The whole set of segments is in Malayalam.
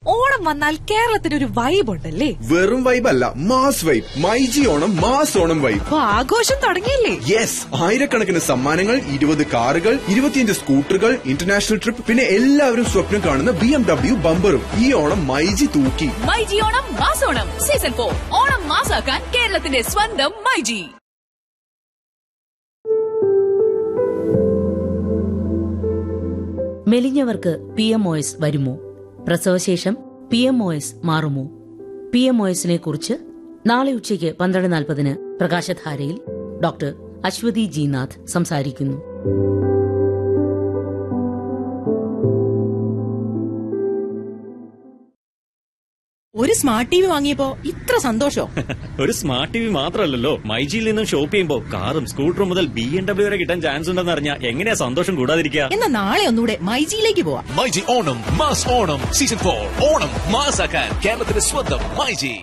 ഓണം വന്നാൽ കേരളത്തിന് ഒരു വൈബ് ഉണ്ടല്ലേ വെറും വൈബ് അല്ല mass vibe myG Onam mass Onam vibe അപ്പൊ ആഘോഷം തുടങ്ങിയില്ലേ യെസ് ആയിരക്കണക്കിന് സമ്മാനങ്ങൾ ഇരുപത് കാറുകൾ ഇരുപത്തിയഞ്ച് സ്കൂട്ടറുകൾ ഇന്റർനാഷണൽ ട്രിപ്പ് പിന്നെ എല്ലാവരും സ്വപ്നം കാണുന്ന ബി എം ഡബ്ല്യു ബമ്പറും ഈ ഓണം മൈജി തൂക്കി മൈജി ഓണം മാസോണം സീസൺ ഫോർ ഓണം മാസാക്കാൻ കേരളത്തിന്റെ സ്വന്തം മൈജി മെലിഞ്ഞവർക്ക് പി എം ഒ എസ് വരുമോ പ്രസവശേഷം പി എം ഒ എസ് മാറുമോ പി എം ഒ എസിനെ കുറിച്ച് നാളെ ഉച്ചയ്ക്ക് പന്ത്രണ്ട് നാൽപ്പതിന് പ്രകാശധാരയിൽ ഡോക്ടർ അശ്വതി ജി നാഥ് സംസാരിക്കുന്നു ഒരു സ്മാർട്ട് ടി വി വാങ്ങിയപ്പോ ഇത്ര സന്തോഷോ ഒരു സ്മാർട്ട് ടി വി മാത്രമല്ലല്ലോ മൈജിയിൽ നിന്നും ഷോപ്പ് ചെയ്യുമ്പോൾ കാറും സ്കൂട്ടറും മുതൽ ബി എം ഡബ്ല്യു വരെ കിട്ടാൻ ചാൻസ് ഉണ്ടെന്ന് അറിഞ്ഞാൽ എങ്ങനെയാ സന്തോഷം കൂടാതിരിക്കുക എന്നാ നാളെ ഒന്നുകൂടെ മൈജിയിലേക്ക് പോവാം myG Onam mass Onam season for Onam മാസാക്കാൻ കേരളത്തിന്റെ സ്വന്തം മൈജി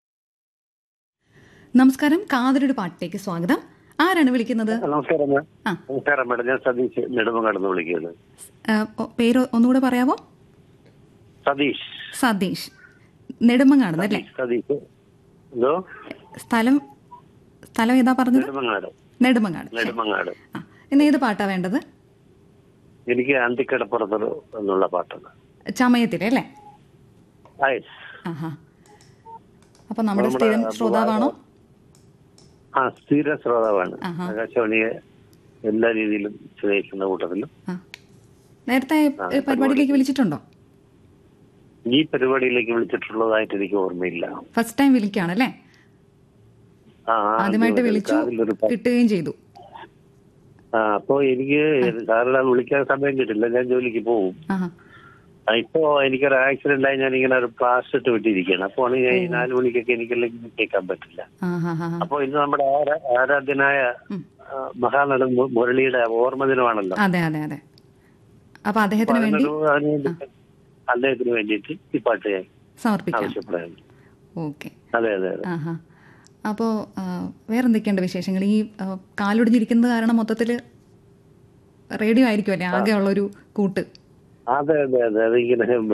നമസ്കാരം കാതരുടെ പാട്ടിലേക്ക് സ്വാഗതം ആരാണ് വിളിക്കുന്നത് നമസ്കാരം മാം. ആ. നമസ്കാരം മേഡം ഞാൻ സതീഷ് നെടുമങ്ങാടുന്ന് വിളിക്കുന്നത് ആ, ഒ- പേര് ഒന്നുകൂടെ പറയാവോ സതീഷ് സതീഷ് നെടുമങ്ങാടുന്നല്ലേ സതീഷ് എന്തോ സ്ഥലം സ്ഥലം ഏതാ പറഞ്ഞത് നെടുമങ്ങാട് നെടുമങ്ങാട് ശരി. നെടുമങ്ങാട് ആ ഇന്ന് ഏത് പാട്ടാ വേണ്ടത് എനിക്ക് അന്തിക്കടപ്പുറത്തൊരു എന്നുള്ള പാട്ടാണ് ചമയത്തിലെ അല്ലേ ആയിസ്. ആഹാ അപ്പൊ നമ്മുടെ നമ്മുടെ സ്ഥിരം ശ്രോതാവാണോ ആ സ്ഥിര ശ്രോതാവാണ് ആഹാ. ആകാശവാണിയെ എല്ലാ രീതിയിലും സ്നേഹിക്കുന്ന കൂട്ടത്തിലും ആ നേരത്തെ ഏ, പരിപാടിയിലേക്ക് വിളിച്ചിട്ടുണ്ടോ ഈ പരിപാടിയിലേക്ക് വിളിച്ചിട്ടുള്ളതായിട്ട് എനിക്ക് ഓർമ്മയില്ല ഫസ്റ്റ് ടൈം വിളിക്കുകയാണല്ലേ ആ ആദ്യമായിട്ട് വിളിച്ചു രാവിലൊരു പ- കിട്ടുകയും ചെയ്തു ആ അപ്പൊ എനിക്ക് സാറിനെ വിളിക്കാൻ സമയം കിട്ടില്ല ഞാൻ ജോലിക്ക് പോകും ആഹാ ആ, ഇപ്പോ എനിക്കൊരു ആക്സിഡന്റ് ആയി ഞാൻ ഇങ്ങനെ ഒരു പ്ലാസ്റ്റർ ഇട്ട് വിട്ടിരിക്കുകയാണ് അപ്പോൾ ആണ് ഞാൻ ഈ നാല് മണിക്കൊക്കെ എനിക്കെല്ലാം കേൾക്കാൻ പറ്റില്ല ആഹാ ഹാ അപ്പൊ ഇന്ന് നമ്മുടെ ആരാ- ആരാധ്യനായ ആ, മഹാനടൻ മു- മുരളിയുടെ ഓർമ്മ ദിനമാണല്ലോ അതെ അതെ അതെ അപ്പൊ അദ്ദേഹത്തിന് അപ്പൊ വേണ്ടി അതിനൊരു- അതിന് വേണ്ടി അദ്ദേഹത്തിന് വേണ്ടിയിട്ട് ഈ പാട്ട് ഞാൻ സമർപ്പിക്കാം ആവശ്യപ്പെടുകയാണ് ഓക്കെ അതെ അതെ അതെ ആഹാ അപ്പോൾ വേറെ എന്തൊക്കെയുണ്ട് വിശേഷങ്ങൾ ഈ ആ, കാലൊടിഞ്ഞിരിക്കുന്നത് കാരണം മൊത്തത്തിൽ റേഡിയോ ആയിരിക്കുമല്ലേ ആകെ ഉള്ളൊരു കൂട്ട് അതെ അതെ അതെ അതിങ്ങനെ